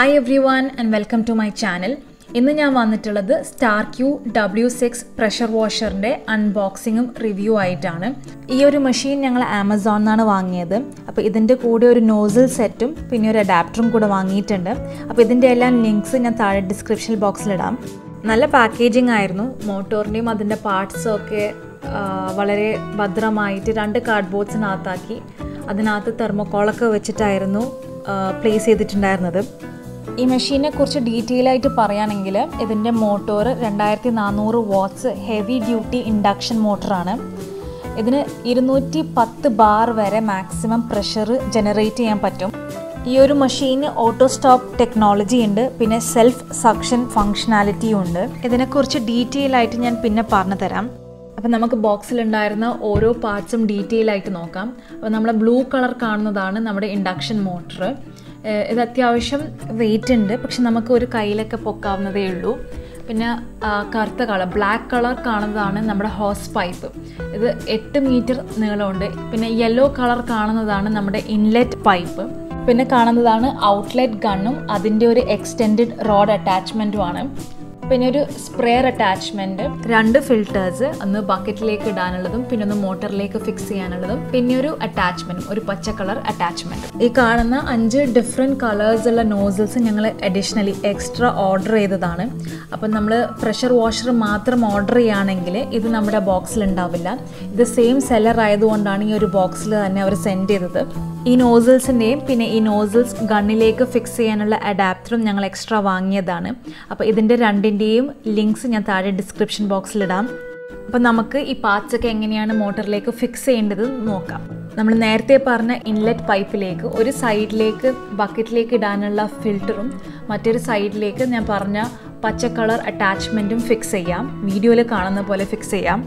hi every and welcome to my channel ഇന്ന് ഞാൻ വന്നിട്ടുള്ളത് star Q W six pressure വാഷറിൻ്റെ അൺബോക്സിങ്ങും റിവ്യൂ ആയിട്ടാണ് ഈ ഒരു മെഷീൻ ഞങ്ങൾ ആമസോണിൽ നിന്നാണ് വാങ്ങിയത് അപ്പോൾ ഇതിൻ്റെ കൂടെ ഒരു നോസിൽ സെറ്റും പിന്നെ ഒരു അഡാപ്റ്ററും കൂടെ വാങ്ങിയിട്ടുണ്ട് അപ്പോൾ ഇതിൻ്റെ എല്ലാം ലിങ്ക്സ് ഞാൻ താഴെ ഡിസ്ക്രിപ്ഷൻ ബോക്സിലിടാം നല്ല പാക്കേജിംഗ് ആയിരുന്നു മോട്ടോറിൻ്റെയും അതിൻ്റെ പാർട്സും ഒക്കെ ആ, വളരെ ഭദ്രമായിട്ട് രണ്ട് കാർഡ് ബോർഡ്സിനകത്താക്കി അതിനകത്ത് തെർമോക്കോളൊക്കെ വെച്ചിട്ടായിരുന്നു പ്ലേസ് ചെയ്തിട്ടുണ്ടായിരുന്നത് ഈ മെഷീനെ കുറിച്ച് ഡീറ്റെയിൽ ആയിട്ട് പറയുകയാണെങ്കിൽ ഇതിൻ്റെ മോട്ടോർ രണ്ടായിരത്തി നാനൂറ് വാട്ട്സ് ഹെവി ഡ്യൂട്ടി ഇൻഡക്ഷൻ മോട്ടറാണ് ഇതിന് ഇരുന്നൂറ്റി പത്ത് ബാർ വരെ മാക്സിമം പ്രഷർ ജനറേറ്റ് ചെയ്യാൻ പറ്റും ഈ ഒരു മെഷീന് ഓട്ടോ സ്റ്റോപ്പ് ടെക്നോളജി ഉണ്ട് പിന്നെ സെൽഫ് സക്ഷൻ ഫങ്ഷനാലിറ്റിയും ഉണ്ട് ഇതിനെക്കുറിച്ച് ഡീറ്റെയിൽ ആയിട്ട് ഞാൻ പിന്നെ പറഞ്ഞു തരാം അപ്പം നമുക്ക് ബോക്സിലുണ്ടായിരുന്ന ഓരോ പാർട്സും ഡീറ്റെയിൽ ആയിട്ട് നോക്കാം അപ്പോൾ നമ്മൾ ബ്ലൂ കളർ കാണുന്നതാണ് നമ്മുടെ ഇൻഡക്ഷൻ മോട്ടർ ഇത് അത്യാവശ്യം വെയിറ്റ് ഉണ്ട് പക്ഷെ നമുക്ക് ഒരു കയ്യിലൊക്കെ പൊക്കാവുന്നതേ ഉള്ളൂ പിന്നെ ആ, കറുത്ത കളർ ബ്ലാക്ക് കളർ കാണുന്നതാണ് നമ്മുടെ ഹോസ് പൈപ്പ് ഇത് എട്ട് മീറ്റർ നീളമുണ്ട് പിന്നെ യെല്ലോ കളർ കാണുന്നതാണ് നമ്മുടെ ഇൻലെറ്റ് പൈപ്പ് പിന്നെ കാണുന്നതാണ് ഔട്ട്ലെറ്റ് ഗണ്ണും അതിൻ്റെ ഒരു എക്സ്റ്റെൻഡ് റോഡ് അറ്റാച്ച്മെൻറ്റുമാണ് പിന്നെ ഒരു സ്പ്രെയർ അറ്റാച്ച്മെന്റ് രണ്ട് ഫിൽറ്റേഴ്സ് ഒന്ന് ബക്കറ്റിലേക്ക് ഇടാനുള്ളതും പിന്നെ ഒന്ന് മോട്ടറിലേക്ക് ഫിക്സ് ചെയ്യാനുള്ളതും പിന്നെ ഒരു അറ്റാച്ച്മെന്റും ഒരു പച്ച കളർ അറ്റാച്ച്മെന്റ് ഈ കാണുന്ന അഞ്ച് ഡിഫറെന്റ് കളേഴ്സ് ഉള്ള നോസിൽസ് ഞങ്ങൾ അഡീഷണലി എക്സ്ട്രാ ഓർഡർ ചെയ്തതാണ് അപ്പം നമ്മൾ പ്രഷർ വാഷർ മാത്രം ഓർഡർ ചെയ്യുകയാണെങ്കിൽ ഇത് നമ്മുടെ ബോക്സിൽ ഉണ്ടാവില്ല ഇത് സെയിം സെല്ലർ ആയതുകൊണ്ടാണ് ഈ ഒരു ബോക്സിൽ തന്നെ അവർ സെൻഡ് ചെയ്തത് ഈ നോസിൽസിൻ്റെയും പിന്നെ ഈ നോസിൽസ് ഗണ്ണിലേക്ക് ഫിക്സ് ചെയ്യാനുള്ള അഡാപ്റ്ററും ഞങ്ങൾ എക്സ്ട്രാ വാങ്ങിയതാണ് അപ്പോൾ ഇതിൻ്റെ രണ്ടിൻ്റെയും ലിങ്ക്സ് ഞാൻ താഴെ ഡിസ്ക്രിപ്ഷൻ ബോക്സിലിടാം അപ്പോൾ നമുക്ക് ഈ പാർട്സ് ഒക്കെ എങ്ങനെയാണ് മോട്ടറിലേക്ക് ഫിക്സ് ചെയ്യേണ്ടത് നോക്കാം നമ്മൾ നേരത്തെ പറഞ്ഞ ഇൻലെറ്റ് പൈപ്പിലേക്ക് ഒരു സൈഡിലേക്ക് ബക്കറ്റിലേക്ക് ഇടാനുള്ള ഫിൽറ്ററും മറ്റൊരു സൈഡിലേക്ക് ഞാൻ പറഞ്ഞ പച്ച കളർ അറ്റാച്ച്മെൻറ്റും ഫിക്സ് ചെയ്യാം വീഡിയോയിൽ കാണുന്ന പോലെ ഫിക്സ് ചെയ്യാം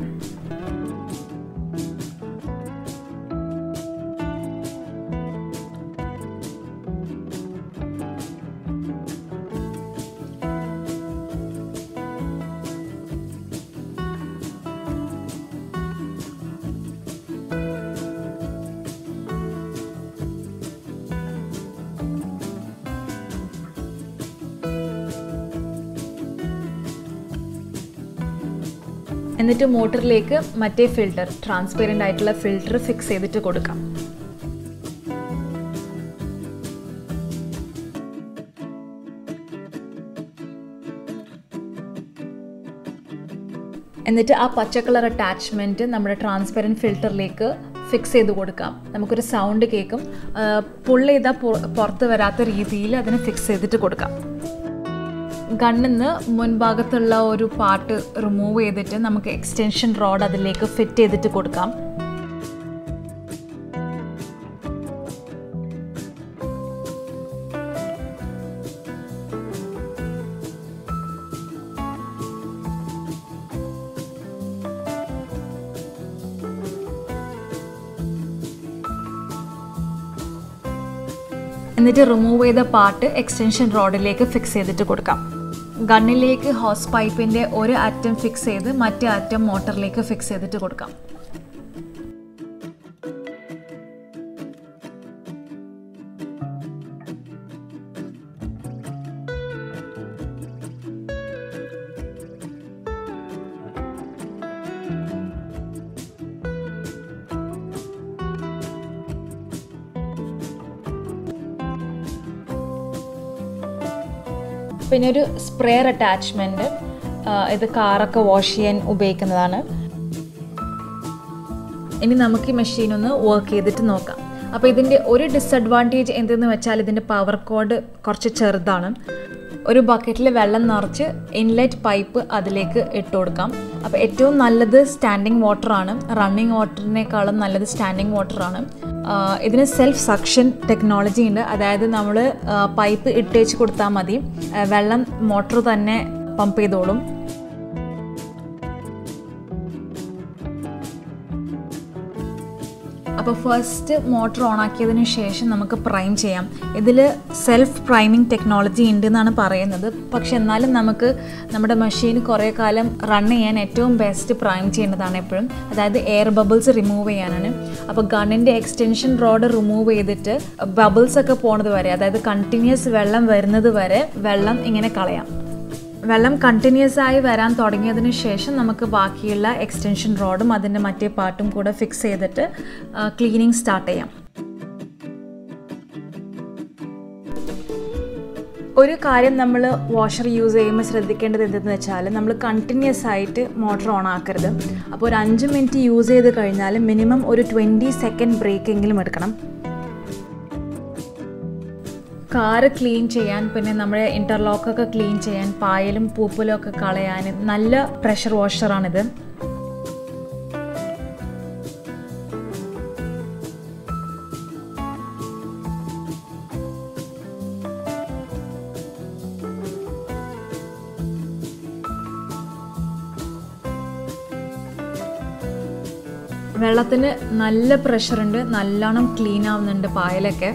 എന്നിട്ട് മോട്ടറിലേക്ക് മറ്റേ ഫിൽറ്റർ ട്രാൻസ്പെറൻ്റ് ആയിട്ടുള്ള ഫിൽറ്റർ ഫിക്സ് ചെയ്തിട്ട് കൊടുക്കാം എന്നിട്ട് ആ പച്ച കളർ അറ്റാച്ച്മെൻറ്റ് നമ്മുടെ ട്രാൻസ്പെറൻറ്റ് ഫിൽറ്ററിലേക്ക് ഫിക്സ് ചെയ്ത് കൊടുക്കാം നമുക്കൊരു സൗണ്ട് കേൾക്കും പുള്ള് ചെയ്താൽ പുറത്ത് വരാത്ത രീതിയിൽ അതിന് ഫിക്സ് ചെയ്തിട്ട് കൊടുക്കാം ഗണ്ണിന്ന് മുൻഭാഗത്തുള്ള ഒരു പാർട്ട് റിമൂവ് ചെയ്തിട്ട് നമുക്ക് എക്സ്റ്റൻഷൻ റോഡ് അതിലേക്ക് ഫിറ്റ് ചെയ്തിട്ട് കൊടുക്കാം എന്നിട്ട് റിമൂവ് ചെയ്ത പാർട്ട് എക്സ്റ്റൻഷൻ റോഡിലേക്ക് ഫിക്സ് ചെയ്തിട്ട് കൊടുക്കാം ഗണ്ണിലേക്ക് ഹോസ് പൈപ്പിൻ്റെ ഒരു അറ്റം ഫിക്സ് ചെയ്ത് മറ്റേ അറ്റം മോട്ടറിലേക്ക് ഫിക്സ് ചെയ്തിട്ട് കൊടുക്കാം പിന്നെ ഒരു സ്പ്രെയർ അറ്റാച്ച്മെൻറ്റ് ഇത് കാറൊക്കെ വാഷ് ചെയ്യാൻ ഉപയോഗിക്കുന്നതാണ് ഇനി നമുക്ക് ഈ മെഷീൻ ഒന്ന് വർക്ക് ചെയ്തിട്ട് നോക്കാം അപ്പോൾ ഇതിൻ്റെ ഒരു ഡിസഡ്വാൻറ്റേജ് എന്തെന്ന് വെച്ചാൽ ഇതിൻ്റെ പവർ കോഡ് കുറച്ച് ചെറുതാണ് ഒരു ബക്കറ്റിൽ വെള്ളം നിറച്ച് ഇൻലെറ്റ് പൈപ്പ് അതിലേക്ക് ഇട്ട് കൊടുക്കാം അപ്പോൾ ഏറ്റവും നല്ലത് സ്റ്റാൻഡിങ് വാട്ടറാണ് റണ്ണിങ് വാട്ടറിനേക്കാളും നല്ലത് സ്റ്റാൻഡിങ് വാട്ടറാണ് ഇതിന് സെൽഫ് സക്ഷൻ ടെക്നോളജി ഉണ്ട് അതായത് നമ്മൾ പൈപ്പ് ഇട്ടേച്ച് കൊടുത്താൽ മതി ആ, വെള്ളം മോട്ടർ തന്നെ പമ്പ് ചെയ്തോളും അപ്പോൾ ഫസ്റ്റ് മോട്ടർ ഓൺ ആക്കിയതിന് ശേഷം നമുക്ക് പ്രൈം ചെയ്യാം ഇതിൽ സെൽഫ് പ്രൈമിംഗ് ടെക്നോളജി ഉണ്ട് എന്നാണ് പറയുന്നത് പക്ഷെ എന്നാലും നമുക്ക് നമ്മുടെ മെഷീൻ കുറേ കാലം റൺ ചെയ്യാൻ ഏറ്റവും ബെസ്റ്റ് പ്രൈം ചെയ്യേണ്ടതാണ് എപ്പോഴും അതായത് എയർ ബബിൾസ് റിമൂവ് ചെയ്യാനാണ് അപ്പോൾ ഗണ്ണിൻ്റെ എക്സ്റ്റൻഷൻ റോഡ് റിമൂവ് ചെയ്തിട്ട് ബബിൾസ് ഒക്കെ പോണത് വരെ അതായത് കണ്ടിന്യൂസ് വെള്ളം വരുന്നത് വരെ വെള്ളം ഇങ്ങനെ കളയാം വെള്ളം കണ്ടിന്യൂസ് ആയി വരാൻ തുടങ്ങിയതിന് ശേഷം നമുക്ക് ബാക്കിയുള്ള എക്സ്റ്റൻഷൻ റോഡും അതിൻ്റെ മറ്റേ പാർട്ടും കൂടെ ഫിക്സ് ചെയ്തിട്ട് ക്ലീനിങ് സ്റ്റാർട്ട് ചെയ്യാം ഒരു കാര്യം നമ്മൾ വാഷർ യൂസ് ചെയ്യുമ്പോൾ ശ്രദ്ധിക്കേണ്ടത് എന്തെന്ന് വെച്ചാൽ നമ്മൾ കണ്ടിന്യൂസ് ആയിട്ട് മോട്ടർ ഓൺ ആക്കരുത് അപ്പോൾ ഒരു അഞ്ച് മിനിറ്റ് യൂസ് ചെയ്ത് കഴിഞ്ഞാൽ മിനിമം ഒരു ട്വൻറ്റി സെക്കൻഡ് ബ്രേക്കെങ്കിലും എടുക്കണം കാറ് ക്ലീൻ ചെയ്യാൻ പിന്നെ നമ്മുടെ ഇൻ്റർലോക്കൊക്കെ ക്ലീൻ ചെയ്യാൻ പായലും പൂപ്പലും ഒക്കെ കളയാൻ നല്ല പ്രഷർ വാഷറാണിത് വെള്ളത്തിന് നല്ല പ്രഷറുണ്ട് നല്ലോണം ക്ലീൻ ആവുന്നുണ്ട് പായലൊക്കെ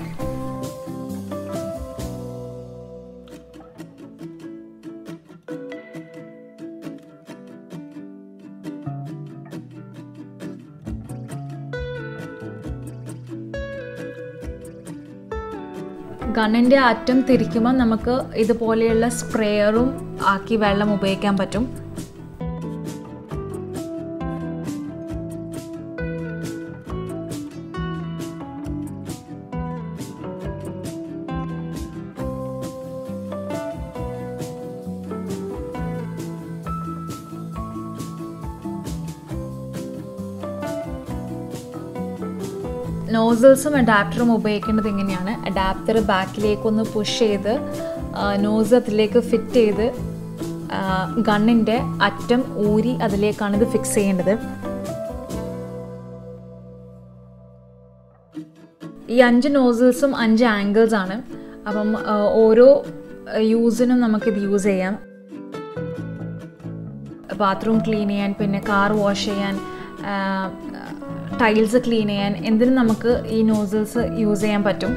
ഗണ്ണിൻ്റെ അറ്റം തിരിക്കുമ്പോൾ നമുക്ക് ഇതുപോലെയുള്ള സ്പ്രേയറും ആക്കി വെള്ളം ഉപയോഗിക്കാൻ പറ്റും നോസിൽസും അഡാപ്റ്ററും ഉപയോഗിക്കേണ്ടത് ഇങ്ങനെയാണ് അഡാപ്റ്റർ ബാക്കിലേക്കൊന്ന് പുഷ് ചെയ്ത് നോസ് അതിലേക്ക് ഫിറ്റ് ചെയ്ത് ഗണ്ണിൻ്റെ അറ്റം ഊരി അതിലേക്കാണ് ഇത് ഫിക്സ് ചെയ്യേണ്ടത് ഈ അഞ്ച് നോസിൽസും അഞ്ച് ആംഗിൾസ് ആണ് അപ്പം ഓരോ യൂസിനും നമുക്കിത് യൂസ് ചെയ്യാം ബാത്റൂം ക്ലീൻ ചെയ്യാൻ പിന്നെ കാർ വാഷ് ചെയ്യാൻ ടൈൽസ് ക്ലീൻ ചെയ്യാൻ എന്തിനും നമുക്ക് ഈ നോസിൽസ് യൂസ് ചെയ്യാൻ പറ്റും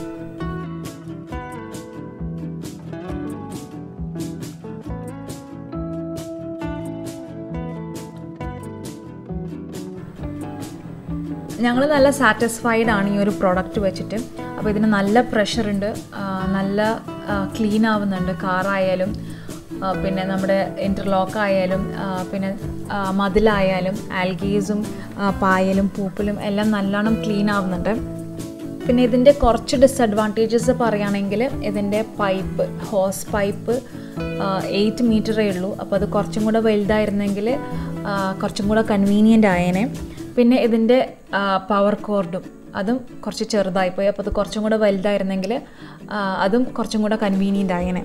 ഞങ്ങൾ നല്ല സാറ്റിസ്ഫൈഡ് ആണ് ഈ ഒരു പ്രോഡക്റ്റ് വെച്ചിട്ട് അപ്പോൾ ഇതിന് നല്ല പ്രഷർ ഉണ്ട് നല്ല ക്ലീൻ ആവുന്നുണ്ട് കാറായാലും പിന്നെ നമ്മുടെ ഇൻ്റർലോക്ക് ആയാലും പിന്നെ മതിലായാലും ആൽഗീസും പായലും പൂപ്പലും എല്ലാം നല്ലോണം ക്ലീൻ ആവുന്നുണ്ട് പിന്നെ ഇതിൻ്റെ കുറച്ച് ഡിസഡ്വാൻറ്റേജസ് പറയുകയാണെങ്കിൽ ഇതിൻ്റെ പൈപ്പ് ഹോസ് പൈപ്പ് എയ്റ്റ് മീറ്ററേ ഉള്ളൂ അപ്പോൾ അത് കുറച്ചും കൂടെ വലുതായിരുന്നെങ്കിൽ കുറച്ചും കൂടെ കൺവീനിയൻ്റ് ആയേനെ പിന്നെ ഇതിൻ്റെ പവർ കോർഡും അതും കുറച്ച് ചെറുതായിപ്പോയി അപ്പോൾ അത് കുറച്ചും കൂടെ വലുതായിരുന്നെങ്കിൽ അതും കുറച്ചും കൂടെ കൺവീനിയൻ്റ് ആയേനെ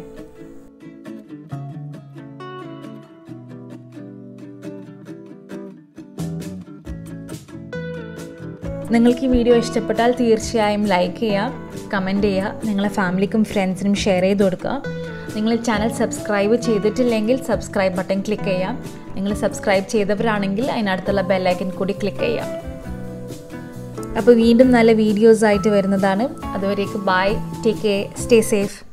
നിങ്ങൾക്ക് ഈ വീഡിയോ ഇഷ്ടപ്പെട്ടാൽ തീർച്ചയായും ലൈക്ക് ചെയ്യുക കമൻറ്റ് ചെയ്യുക നിങ്ങളെ ഫാമിലിക്കും ഫ്രണ്ട്സിനും ഷെയർ ചെയ്ത് കൊടുക്കുക നിങ്ങൾ ചാനൽ സബ്സ്ക്രൈബ് ചെയ്തിട്ടില്ലെങ്കിൽ സബ്സ്ക്രൈബ് ബട്ടൺ ക്ലിക്ക് ചെയ്യാം നിങ്ങൾ സബ്സ്ക്രൈബ് ചെയ്തവരാണെങ്കിൽ അതിനടുത്തുള്ള ബെല്ലൈക്കൻ കൂടി ക്ലിക്ക് ചെയ്യാം അപ്പോൾ വീണ്ടും നല്ല വീഡിയോസ് ആയിട്ട് വരുന്നതാണ് അതുവരേക്ക് bye take care stay safe